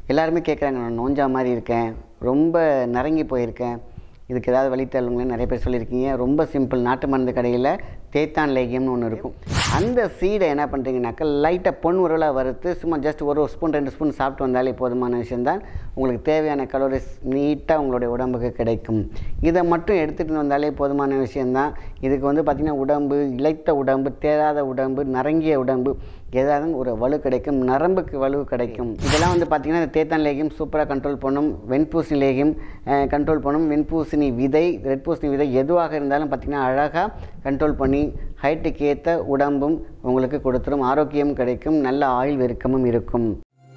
எல்லாருமே கேட்குறாங்க நான் நோஞ்சா மாதிரி இருக்கேன் ரொம்ப நரங்கி போயிருக்கேன் இதுக்கு ஏதாவது வழி தள்ளுங்களேன் நிறைய பேர் சொல்லியிருக்கீங்க ரொம்ப சிம்பிள் நாட்டு மருந்து கடையில் தேத்தான் லேகியம்னு ஒன்று இருக்கும் அந்த சீடை என்ன பண்ணுறீங்கனாக்கா லைட்டாக பொன் உருளாக வறுத்து சும்மா ஜஸ்ட் ஒரு ஸ்பூன் ரெண்டு ஸ்பூன் சாப்பிட்டு வந்தாலே போதுமான விஷயம்தான் உங்களுக்கு தேவையான கலோரிஸ் நீட்டாக உங்களுடைய உடம்புக்கு கிடைக்கும் இதை மட்டும் எடுத்துகிட்டு வந்தாலே போதுமான விஷயந்தான் இதுக்கு வந்து பார்த்திங்கன்னா உடம்பு இளைத்த உடம்பு தேராத உடம்பு நரங்கிய உடம்பு ஏதாவது ஒரு வலு கிடைக்கும் நரம்புக்கு வலு கிடைக்கும் இதெல்லாம் வந்து பார்த்திங்கன்னா இந்த தேத்தான் லேகியம் சூப்பராக கண்ட்ரோல் பண்ணும் வெண்பூசணி லேகியம் கண்ட்ரோல் பண்ணும் வெண்பூசணி விதை ரெட் பூசணி விதை எதுவாக இருந்தாலும் பார்த்திங்கன்னா அழகாக கண்ட்ரோல் பண்ணி ஹைட்டுக்கு ஏற்ற உடம்பும் உங்களுக்கு கொடுத்துரும் ஆரோக்கியம் கிடைக்கும் நல்ல ஆயுள் வெறுக்கமும் இருக்கும்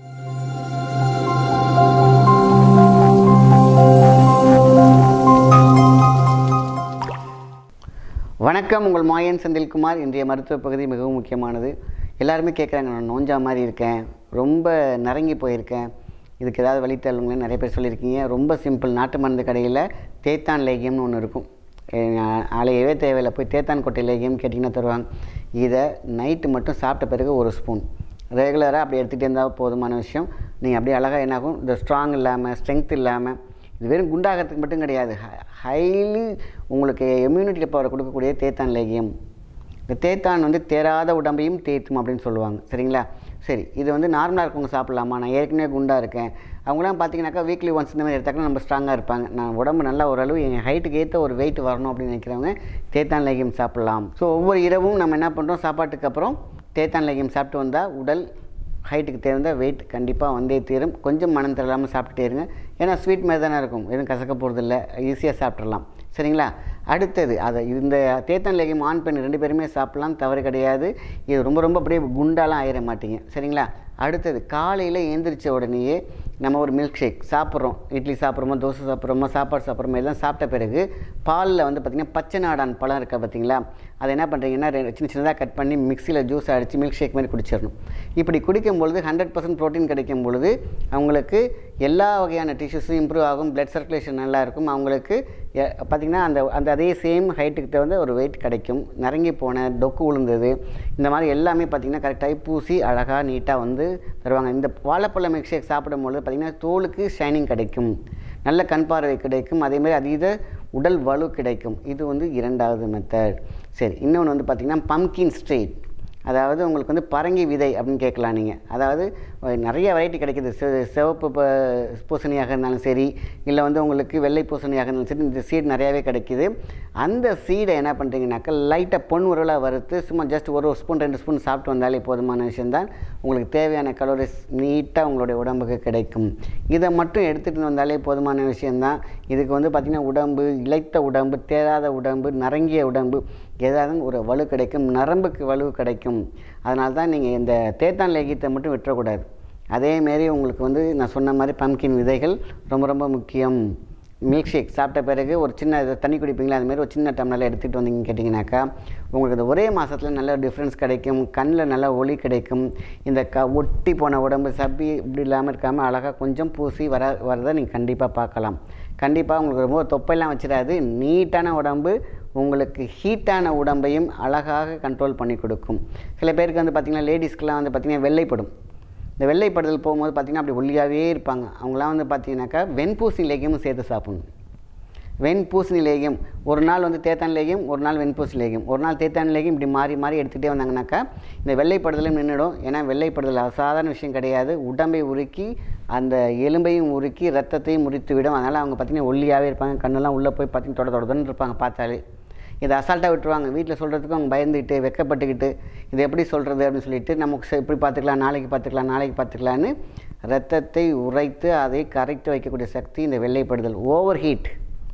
வணக்கம் உங்கள் மாயன் செந்தில்குமார் இன்றைய மருத்துவ பகுதி மிகவும் முக்கியமானது எல்லாருமே கேட்குறாங்க நான் நோஞ்சா மாதிரி இருக்கேன் ரொம்ப நரங்கி போயிருக்கேன் இதுக்கு ஏதாவது வழி தள்ளுங்களேன் நிறைய பேர் சொல்லியிருக்கீங்க ரொம்ப சிம்பிள் நாட்டு மருந்து கடையில் தேத்தான் லேகியம்னு ஒன்று இருக்கும் அஹ் அலையவே தேவையில்லை போய் தேத்தான் கொட்டை லேகியம் கேட்டிங்கன்னா தருவாங்க இதை நைட்டு மட்டும் சாப்பிட்ட பிறகு ஒரு ஸ்பூன் ரெகுலராக அப்படி எடுத்துகிட்டே இருந்தால் போதுமான விஷயம் நீங்கள் அப்படியே அழகாக என்னாகும் இந்த ஸ்ட்ராங் இல்லாமல் ஸ்ட்ரென்த் இல்லாமல் இது வெறும் குண்டாகிறதுக்கு மட்டும் கிடையாது ஹைலி உங்களுக்கு இம்யூனிட்டி பவர் கொடுக்கக்கூடிய தேத்தான் லேகியம் இந்த தேத்தான் வந்து தேராத உடம்பையும் தேத்தும் அப்படின்னு சொல்லுவாங்க சரிங்களா சரி இது வந்து நார்மலாக இருக்கவங்க சாப்பிட்லாமா நான் ஏற்கனவே குண்டாக இருக்கேன் அவங்களாம் பார்த்தீங்கன்னாக்கா வீக்லி ஒன்ஸ் இந்த மாதிரி எடுத்தாக்கா நம்ம ஸ்ட்ராங்காக இருப்பாங்க நான் உடம்பு நல்லா ஓரளவு என் ஹைட்டுக்கு ஏற்ற ஒரு வெயிட் வரணும் அப்படின்னு நினைக்கிறவங்க தேத்தான் லேகியம் சாப்பிட்லாம் ஸோ ஒவ்வொரு இரவும் நம்ம என்ன பண்ணுறோம் சாப்பாட்டுக்கு அப்புறம் தேத்தான் லேகியம் சாப்பிட்டு வந்தால் உடல் ஹைட்டுக்கு தேர்ந்த வெயிட் கண்டிப்பாக வந்தே தீரும் கொஞ்சம் மனம் தரலாமல் சாப்பிட்டுட்டே இருங்க ஏன்னா ஸ்வீட் மாதிரி தானே இருக்கும் எதுவும் கசக்க போகிறதில்ல ஈஸியாக சாப்பிட்றலாம் சரிங்களா அடுத்தது அதை இந்த தேத்தன் லேகியம் ஆண் பெண் ரெண்டு பேருமே சாப்பிட்லாம் தவறு கிடையாது இது ரொம்ப ரொம்ப அப்படியே குண்டாலாம் ஆயிட மாட்டீங்க சரிங்களா அடுத்தது காலையில் எழுந்திரிச்ச உடனேயே நம்ம ஒரு மில்க் ஷேக் சாப்பிட்றோம் இட்லி சாப்பிட்றோமோ தோசை சாப்பிட்றோமோ சாப்பாடு சாப்பிட்றோமோ எல்லாம் சாப்பிட்ட பிறகு பாலில் வந்து பார்த்திங்கன்னா பச்சை நாடான் பழம் இருக்கா பார்த்தீங்களா அதை என்ன பண்ணுறீங்கன்னா ரெ- சின்ன சின்னதாக கட் பண்ணி மிக்சியில் ஜூஸ் அடித்து மில்க் ஷேக் மாதிரி குடிச்சிடணும் இப்படி குடிக்கும் பொழுது ஹண்ட்ரட் பர்சன்ட் ப்ரோட்டீன் கிடைக்கும் பொழுது அவங்களுக்கு எல்லா வகையான டிஷ்யூஸும் இம்ப்ரூவ் ஆகும் blood சர்க்குலேஷன் நல்லா இருக்கும் அவங்களுக்கு எ- பார்த்திங்கன்னா அந்த அந்த அதே சேம் ஹைட்டுக்கு தகுந்த ஒரு வெயிட் கிடைக்கும் நரங்கி போன டொக்கு விழுந்தது இந்த மாதிரி எல்லாமே பார்த்திங்கன்னா கரெக்டாகி பூசி அழகாக நீட்டாக வந்து தருவாங்க இந்த வாழைப்பழ மில்க் ஷேக் சாப்பிடும் பொழுது பார்த்திங்கன்னா தோலுக்கு ஷைனிங் கிடைக்கும் நல்ல கண் பார்வை கிடைக்கும் அதேமாதிரி அதீத உடல் வலு கிடைக்கும் இது வந்து இரண்டாவது மெத்தட் சரி இன்னொன்று வந்து பார்த்திங்கன்னா பம்கின் ஸ்ட்ரெயிட் அதாவது உங்களுக்கு வந்து பரங்கி விதை அப்படின்னு கேட்கலாம் நீங்கள் அதாவது அஹ், நிறைய வெரைட்டி கிடைக்குது செ- சிவப்பு ப பூசணியாக இருந்தாலும் சரி இல்லை வந்து உங்களுக்கு வெள்ளை பூசணியாக இருந்தாலும் சரி இந்த சீட் நிறையாவே கிடைக்குது அந்த சீடை என்ன பண்ணுறீங்கனாக்கா லைட்டாக பொன் உருளாக வறுத்து சும்மா ஜஸ்ட் ஒரு ஸ்பூன் ரெண்டு ஸ்பூன் சாப்பிட்டு வந்தாலே போதுமான விஷயம்தான் உங்களுக்கு தேவையான கலோரிஸ் நீட்டாக உங்களுடைய உடம்புக்கு கிடைக்கும் இதை மட்டும் எடுத்துகிட்டு வந்தாலே போதுமான விஷயந்தான் இதுக்கு வந்து பார்த்திங்கன்னா உடம்பு இளைத்த உடம்பு தேராத உடம்பு நரங்கிய உடம்பு ஏதாவது ஒரு வலு கிடைக்கும் நரம்புக்கு வலு கிடைக்கும் அதனால தான் நீங்கள் இந்த தேத்தான் லேகியத்தை மட்டும் விட்டுறக்கூடாது அதேமாரி உங்களுக்கு வந்து நான் சொன்ன மாதிரி பம்கின் விதைகள் ரொம்ப ரொம்ப முக்கியம் மில்க் ஷேக் சாப்பிட்ட பிறகு ஒரு சின்ன இது தண்ணி குடிப்பீங்களா அதுமாரி ஒரு சின்ன டம்ளரில் எடுத்துகிட்டு வந்தீங்க கேட்டிங்கனாக்கா உங்களுக்கு இந்த ஒரே மாதத்தில் நல்ல டிஃப்ரென்ஸ் கிடைக்கும் கண்ணில் நல்ல ஒளி கிடைக்கும் இந்த க ஒட்டி போன உடம்பு சப்பி இப்படி இல்லாமல் இருக்காமல் அழகாக கொஞ்சம் பூசி வர வரதை நீங்கள் கண்டிப்பாக பார்க்கலாம் கண்டிப்பாக உங்களுக்கு ரொம்ப தொப்பையெல்லாம் வச்சிடாது நீட்டான உடம்பு உங்களுக்கு ஹீட்டான உடம்பையும் அழகாக கண்ட்ரோல் பண்ணி கொடுக்கும் சில பேருக்கு வந்து பார்த்திங்கன்னா லேடிஸ்க்கெலாம் வந்து பார்த்திங்கன்னா வெள்ளைப்படும் இந்த வெள்ளைப்படுதல் போகும்போது பார்த்திங்கன்னா அப்படி ஒல்லியாகவே இருப்பாங்க அவங்களாம் வந்து பார்த்திங்கனாக்கா வெண்பூசணி லேகியமும் சேர்த்து சாப்பிடணும் வெண்பூசணி லேகியம் ஒரு நாள் வந்து தேத்தான் லேகியம் ஒரு நாள் வெண்பூசணி லேகியம் ஒரு நாள் தேத்தான் லேகியம் இப்படி மாறி மாறி எடுத்துகிட்டே வந்தாங்கனாக்கா இந்த வெள்ளைப்படுதலும் நின்றுடும் ஏன்னா வெள்ளைப்படுதல் அசாதாரண விஷயம் கிடையாது உடம்பை உருக்கி அந்த எலும்பையும் உருக்கி ரத்தத்தையும் முறித்து விடும் அதனால் அவங்க பார்த்திங்கன்னா ஒல்லியாகவே இருப்பாங்க கண்ணெல்லாம் உள்ளே போய் பார்த்திங்கன்னா தொட தொடன்னு இருப்பாங்க பார்த்தாலே இதை அசால்ட்டாக விட்டுருவாங்க வீட்டில் சொல்கிறதுக்கு அவங்க பயந்துக்கிட்டு வெக்கப்பட்டுக்கிட்டு இது எப்படி சொல்கிறது அப்படின்னு சொல்லிட்டு நமக்கு சரி, இப்படி பார்த்துக்கலாம் நாளைக்கு பார்த்துக்கலாம் நாளைக்கு பார்த்துக்கலான்னு ரத்தத்தை உரைத்து அதை கரைத்து வைக்கக்கூடிய சக்தி இந்த வெள்ளைப்படுதல் ஓவர் ஹீட்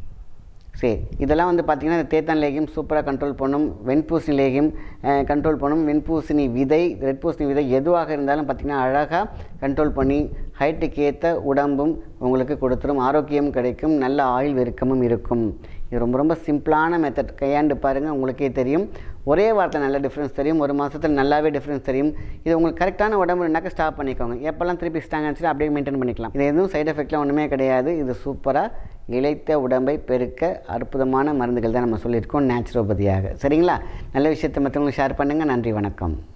சரி இதெல்லாம் வந்து பார்த்திங்கன்னா இந்த தேத்தான் லேகியம் சூப்பராக கண்ட்ரோல் பண்ணும் வெண்பூசணி லேகியம் கண்ட்ரோல் பண்ணும் வெண்பூசணி விதை ரெட் பூசணி விதை எதுவாக இருந்தாலும் பார்த்திங்கன்னா அழகாக கண்ட்ரோல் பண்ணி ஹைட்டுக்கு ஏற்ற உடம்பும் உங்களுக்கு கொடுத்துரும் ஆரோக்கியம் கிடைக்கும் நல்ல ஆயுள் வெறுக்கமும் இருக்கும் இது ரொம்ப ரொம்ப சிம்பிளான மெத்தட் கையாண்டு பாருங்கள் உங்களுக்கே தெரியும் ஒரே வாரத்தில் நல்ல டிஃப்ரென்ஸ் தெரியும் ஒரு மாதத்தில் நல்லாவே டிஃப்ரென்ஸ் தெரியும் இது உங்களுக்கு கரெக்டான உடம்புனாக்க ஸ்டாப் பண்ணிக்கோங்க எப்போல்லாம் திருப்பி ஸ்டாங் ஆச்சு அப்படியே மெயின்டைன் பண்ணிக்கலாம் இது எதுவும் சைடு எஃபெக்ட்லாம் ஒன்றுமே கிடையாது இது சூப்பராக இளைத்த உடம்பை பெருக்க அற்புதமான மருந்துகள் தான் நம்ம சொல்லியிருக்கோம் நேச்சுரோபதியாக சரிங்களா நல்ல விஷயத்தை மற்றவங்களுக்கு ஷேர் பண்ணுங்கள் நன்றி வணக்கம்